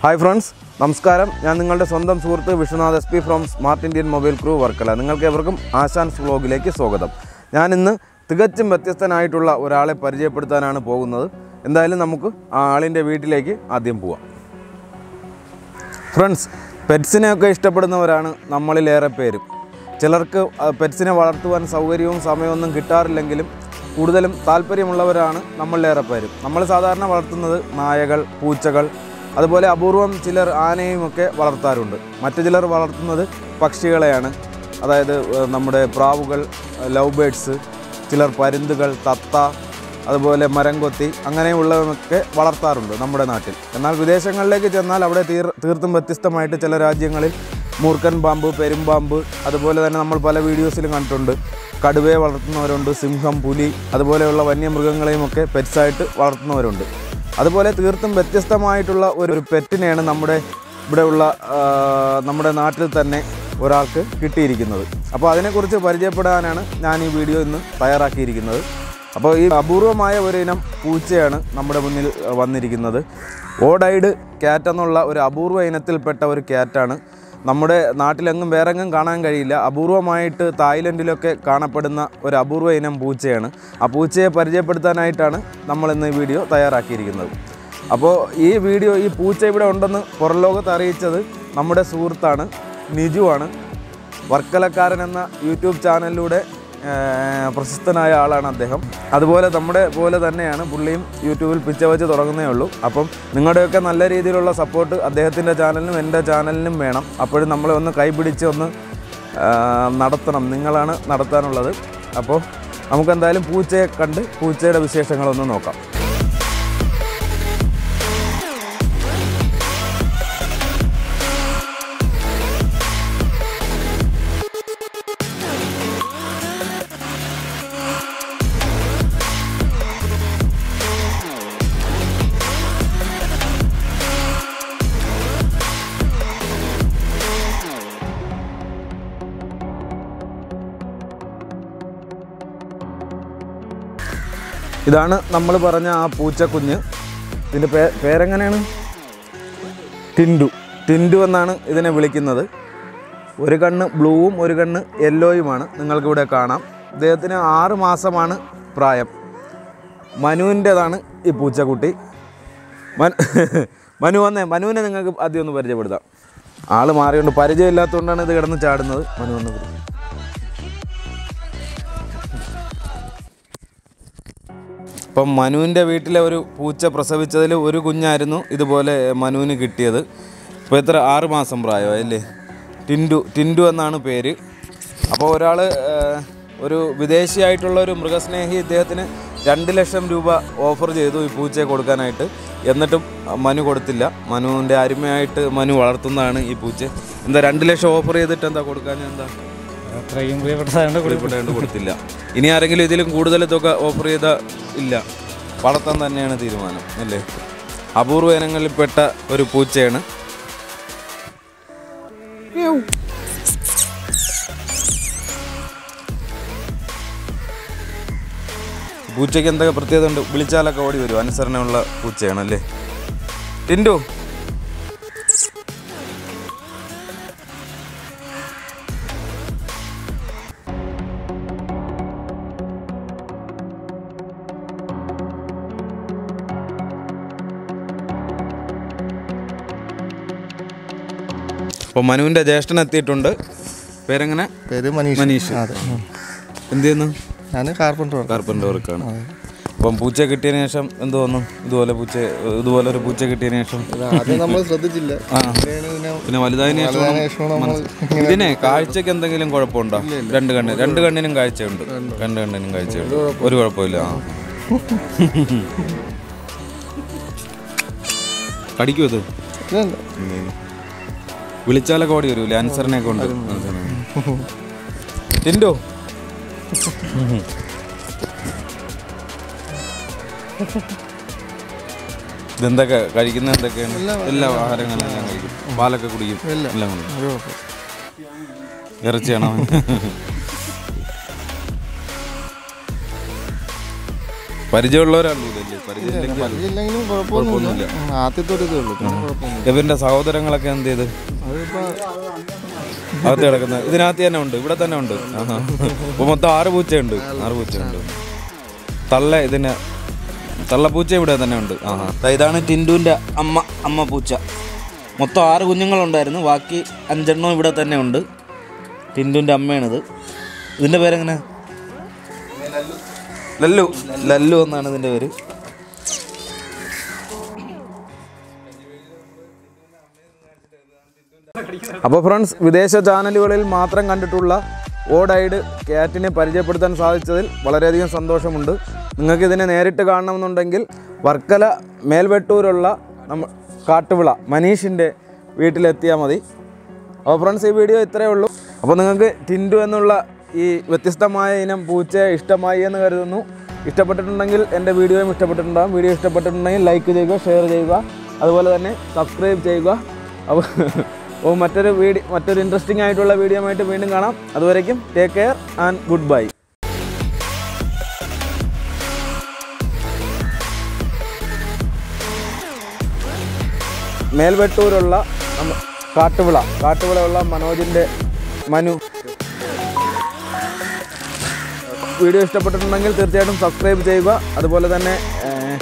Hi friends നമസ്കാരം ഞാൻ നിങ്ങളുടെ സ്വന്തം സുഹൃത്ത് Viswanath S P from smart Indian mobile crew Varkala നിങ്ങൾക്ക് എവർക്കും ആശാൻസ് വ്ളോഗിലേക്ക് സ്വാഗതം ഞാൻ ഇന്ന് തികച്ചും വ്യത്യസ്തനായിട്ടുള്ള ഒരാളെ പരിചയപ്പെടുത്താനാണ് പോകുന്നത് എന്തായാലും നമുക്ക് ആ ആളിൻ്റെ വീട്ടിലേക്ക് ആദ്യം പോവാം ഫ്രണ്ട്സ് പെറ്റ്സിനെയൊക്കെ ഇഷ്ടപ്പെടുന്നവരാണ് നമ്മളിലേറെ പേരും ചിലർക്ക് ആ, പെറ്റ്സിനെ വളർത്തുവാൻ സൗകര്യവും സമയമൊന്നും കിട്ടാറില്ലെങ്കിലും കൂടുതലും താല്പര്യമുള്ളവരാണ് നമ്മളിലേറെ പേരും നമ്മൾ സാധാരണ വളർത്തുന്നത് നായകൾ പൂച്ചകൾ അതുപോലെ അപൂർവം ചിലർ ആനയും ഒക്കെ വളർത്താറുണ്ട് മറ്റു ചിലർ വളർത്തുന്നത് പക്ഷികളെയാണ് അതായത് ഏ, നമ്മുടെ പ്രാവുകൾ ലവ് ബേഡ്സ് ചിലർ പരുന്തുകൾ തത്ത അതുപോലെ മരംകൊത്തി അങ്ങനെയുള്ളതൊക്കെ വളർത്താറുണ്ട് നമ്മുടെ നാട്ടിൽ എന്നാൽ വിദേശങ്ങളിലേക്ക് ചെന്നാൽ അവിടെ തീർ തീർത്തും വ്യത്യസ്തമായിട്ട് ചില രാജ്യങ്ങളിൽ മൂർക്കൻ പാമ്പ് പെരുമ്പാമ്പ് അതുപോലെ തന്നെ നമ്മൾ പല വീഡിയോസിലും കണ്ടിട്ടുണ്ട് കടുവയെ വളർത്തുന്നവരുണ്ട് സിംഹം പുലി അതുപോലെയുള്ള വന്യമൃഗങ്ങളെയും ഒക്കെ പെറ്റ്സായിട്ട് വളർത്തുന്നവരുണ്ട് അതുപോലെ തീർത്തും വ്യത്യസ്തമായിട്ടുള്ള ഒരു ഒരു പെറ്റിനെയാണ് നമ്മുടെ ഇവിടെയുള്ള ആ, നമ്മുടെ നാട്ടിൽ തന്നെ ഒരാൾക്ക് കിട്ടിയിരിക്കുന്നത് അപ്പോൾ അതിനെക്കുറിച്ച് പരിചയപ്പെടാനാണ് ഞാൻ ഈ വീഡിയോ ഇന്ന് തയ്യാറാക്കിയിരിക്കുന്നത് അപ്പോൾ ഈ അപൂർവമായ ഒരു ഇനം പൂച്ചയാണ് നമ്മുടെ മുന്നിൽ അഹ്, വന്നിരിക്കുന്നത് ഓഡൈഡ് ക്യാറ്റ് എന്നുള്ള ഒരു അപൂർവ ഇനത്തിൽപ്പെട്ട ഒരു ക്യാറ്റാണ് നമ്മുടെ നാട്ടിലെങ്ങും വേറെങ്ങും കാണാൻ കഴിയില്ല അപൂർവമായിട്ട് തായ്ലൻഡിലൊക്കെ കാണപ്പെടുന്ന ഒരു അപൂർവ ഇനം പൂച്ചയാണ് ആ പൂച്ചയെ പരിചയപ്പെടുത്താനായിട്ടാണ് നമ്മളിന്ന് ഈ വീഡിയോ തയ്യാറാക്കിയിരിക്കുന്നത് അപ്പോൾ ഈ വീഡിയോ ഈ പൂച്ച ഇവിടെ ഉണ്ടെന്ന് പുറം ലോകത്ത് അറിയിച്ചത് നമ്മുടെ സുഹൃത്താണ് നിജുവാണ് വർക്കലക്കാരൻ എന്ന യൂട്യൂബ് ചാനലിലൂടെ ആ, പ്രശസ്തനായ ആളാണ് അദ്ദേഹം അതുപോലെ നമ്മുടെ പോലെ തന്നെയാണ് പുള്ളിയും യൂട്യൂബിൽ പിച്ച വെച്ച് തുടങ്ങുന്നേ ഉള്ളൂ അപ്പം നിങ്ങളുടെയൊക്കെ നല്ല രീതിയിലുള്ള സപ്പോർട്ട് അദ്ദേഹത്തിൻ്റെ ചാനലിനും എൻ്റെ ചാനലിനും വേണം അപ്പോഴും നമ്മളെ ഒന്ന് കൈപിടിച്ച് ഒന്ന് ആ, നടത്തണം നിങ്ങളാണ് നടത്താനുള്ളത് അപ്പോൾ നമുക്കെന്തായാലും പൂച്ചയെ കണ്ട് പൂച്ചയുടെ വിശേഷങ്ങളൊന്ന് നോക്കാം ഇതാണ് നമ്മൾ പറഞ്ഞ ആ പൂച്ചക്കുഞ്ഞ് ഇതിൻ്റെ പേ പേരെങ്ങനെയാണ് ടിൻഡു ടിൻഡു എന്നാണ് ഇതിനെ വിളിക്കുന്നത് ഒരു കണ്ണ് ബ്ലൂവും ഒരു കണ്ണ് യെല്ലോയുമാണ് നിങ്ങൾക്കിവിടെ കാണാം ഇദ്ദേഹത്തിന് ആറ് മാസമാണ് പ്രായം മനുവിൻ്റെതാണ് ഈ പൂച്ചക്കുട്ടി മനു മനു വന്നേ മനുവിനെ നിങ്ങൾക്ക് ആദ്യം ഒന്ന് പരിചയപ്പെടുത്താം ആൾ മാറിയുണ്ട് പരിചയമില്ലാത്തതുകൊണ്ടാണ് ഇത് കിടന്ന് ചാടുന്നത് മനു വന്ന് പിടി. ഇപ്പം മനുവിൻ്റെ വീട്ടിലെ ഒരു പൂച്ച പ്രസവിച്ചതിൽ ഒരു കുഞ്ഞായിരുന്നു ഇതുപോലെ മനുവിന് കിട്ടിയത് ഇപ്പോൾ എത്ര ആറ് മാസം പ്രായമായല്ലേ ടിൻഡു ടിൻഡു എന്നാണ് പേര് അപ്പോൾ ഒരാൾ ഒരു വിദേശിയായിട്ടുള്ള ഒരു മൃഗസ്നേഹി ഇദ്ദേഹത്തിന് രണ്ട് ലക്ഷം രൂപ ഓഫർ ചെയ്തു ഈ പൂച്ചയെ കൊടുക്കാനായിട്ട് എന്നിട്ടും മനു കൊടുത്തില്ല മനുവിൻ്റെ അരുമയായിട്ട് മനു വളർത്തുന്നതാണ് ഈ പൂച്ച എന്താ രണ്ട് ലക്ഷം ഓഫർ ചെയ്തിട്ട് എന്താ കൊടുക്കാൻ എന്താ അത്രയും പ്രിയപ്പെട്ടതായത് കൊടുക്കേണ്ട കൊടുത്തില്ല ഇനി ആരെങ്കിലും ഇതിലും കൂടുതൽ തുക ഓഫർ ചെയ്ത ഇല്ല വളർത്താൻ തന്നെയാണ് തീരുമാനം അല്ലേ അപൂർവ ഇനങ്ങളിൽപ്പെട്ട ഒരു പൂച്ചയാണ് പൂച്ചയ്ക്ക് എന്തൊക്കെ പ്രത്യേകത ഉണ്ട് വിളിച്ചാലൊക്കെ ഓടി വരും അനുസരണയുള്ള പൂച്ചയാണ് അല്ലേ ടിൻഡു അപ്പോൾ മനുവിൻ്റെ ജ്യേഷ്ഠൻ എത്തിയിട്ടുണ്ട് പേരെങ്ങനെ പേര് മനീഷ് മനീഷ് അതെ എന്ത് ചെയ്യുന്നു ഞാൻ കാർപ്പൻ്റർ കാർപ്പൻ്റർ വർക്കാണ് അപ്പം പൂച്ച കിട്ടിയതിന് ശേഷം എന്ത് തോന്നുന്നു ഇതുപോലെ പൂച്ച ഇതുപോലെ ഒരു പൂച്ച കിട്ടിയതിന് ശേഷം ആദ്യം നമ്മൾ ശ്രദ്ധിച്ചില്ല ആ പിന്നെയാണ് പിന്നെ പിന്നെ വലുതായതിനു ശേഷം വലുതായതിനു ശേഷം നമ്മൾ മനസ്സി- ഇതിനെ കാഴ്ചക്ക് എന്തെങ്കിലും കുഴപ്പമുണ്ടോ രണ്ട് കണ്ണ് രണ്ട് കണ്ണിനും കാഴ്ചയുണ്ട് രണ്ട് കണ്ണിനും കാഴ്ചയുണ്ട് ഒരു കുഴപ്പമില്ല ആ കടിക്കും ഇത് ഇതുണ്ട്. വിളിച്ചാലൊക്കെ ഓടി വരൂല്ലേ അനുസരണയൊക്കെ ഉണ്ട് ടിൻഡു ഇതെന്തൊക്കെ കഴിക്കുന്ന എന്തൊക്കെയാണ് എല്ലാ ആഹാരങ്ങളും എല്ലാം കഴിക്കും പാലൊക്കെ കുടിക്കും എല്ലാം കുടിക്കും ഒരു കുഴപ്പം. ഇറച്ചിയാണോ പരിചയമുള്ളവരാണല്ലോ ഇതല്ലേ പരിചയമില്ലെങ്കിൽ ഇല്ലെങ്കിലും കുഴപ്പമൊന്നുമില്ല ഉം, ആദ്യത്തെ ഒരു ഇതേ ഉള്ളൂ പിന്നെ കുഴപ്പമൊന്നുമില്ല ഇവന്റെ സഹോദരങ്ങളൊക്കെ എന്ത് ചെയ്ത് അതിപ്പോ അകത്ത് കിടക്കുന്നത് ഇതിനകത്ത് തന്നെ ഉണ്ട് ഇവിടെ തന്നെ ഉണ്ട് ആഹാ. ഇപ്പൊ മൊത്തം ആറ് പൂച്ചയുണ്ട് ആറ് പൂച്ചയുണ്ട് തള്ള ഇതിന് തള്ളപ്പൂച്ച ഇവിടെ തന്നെ ഉണ്ട് ആഹാ ദാ ഇതാണ് ടിൻഡുവിൻ്റെ അമ്മ അമ്മ പൂച്ച മൊത്തം ആറ് കുഞ്ഞുങ്ങളുണ്ടായിരുന്നു ബാക്കി അഞ്ചെണ്ണം ഇവിടെ തന്നെ ഉണ്ട് ടിൻഡുവിൻ്റെ അമ്മയാണിത് ഇതിൻ്റെ പേരെങ്ങനെ ലല്ലു ലല്ലു എന്നാണ് ഇതിൻ്റെ പേര് അപ്പോൾ ഫ്രണ്ട്സ് വിദേശ ചാനലുകളിൽ മാത്രം കണ്ടിട്ടുള്ള ഓഡൈഡ് ക്യാറ്റിനെ പരിചയപ്പെടുത്താൻ സാധിച്ചതിൽ വളരെയധികം സന്തോഷമുണ്ട് നിങ്ങൾക്ക് ഇതിനെ നേരിട്ട് കാണണമെന്നുണ്ടെങ്കിൽ വർക്കല മേൽവെട്ടൂരുള്ള നമ്മ കാട്ടുവിള മനീഷിൻ്റെ വീട്ടിലെത്തിയാൽ മതി അപ്പോൾ ഫ്രണ്ട്സ് ഈ വീഡിയോ ഇത്രയേ ഉള്ളൂ അപ്പോൾ നിങ്ങൾക്ക് ടിൻഡു എന്നുള്ള ഈ വ്യത്യസ്തമായ ഇനം പൂച്ചയെ ഇഷ്ടമായി എന്ന് കരുതുന്നു ഇഷ്ടപ്പെട്ടിട്ടുണ്ടെങ്കിൽ എൻ്റെ വീഡിയോയും ഇഷ്ടപ്പെട്ടിട്ടുണ്ടാകും വീഡിയോ ഇഷ്ടപ്പെട്ടിട്ടുണ്ടെങ്കിൽ ലൈക്ക് ചെയ്യുക ഷെയർ ചെയ്യുക അതുപോലെ തന്നെ സബ്സ്ക്രൈബ് ചെയ്യുക അപ്പോൾ അപ്പോൾ മറ്റൊരു വീഡിയോ മറ്റൊരു ഇൻട്രസ്റ്റിംഗ് ആയിട്ടുള്ള വീഡിയോ ആയിട്ട് വീണ്ടും കാണാം അതുവരേക്കും take care and good bye മേൽവെട്ടൂരുള്ള നമ്മ കാട്ടുവിള കാട്ടുവിളയുള്ള മനോജിൻ്റെ മനു വീഡിയോ ഇഷ്ടപ്പെട്ടിട്ടുണ്ടെങ്കിൽ തീർച്ചയായിട്ടും സബ്സ്ക്രൈബ് ചെയ്യുക അതുപോലെ തന്നെ ഏഹ്,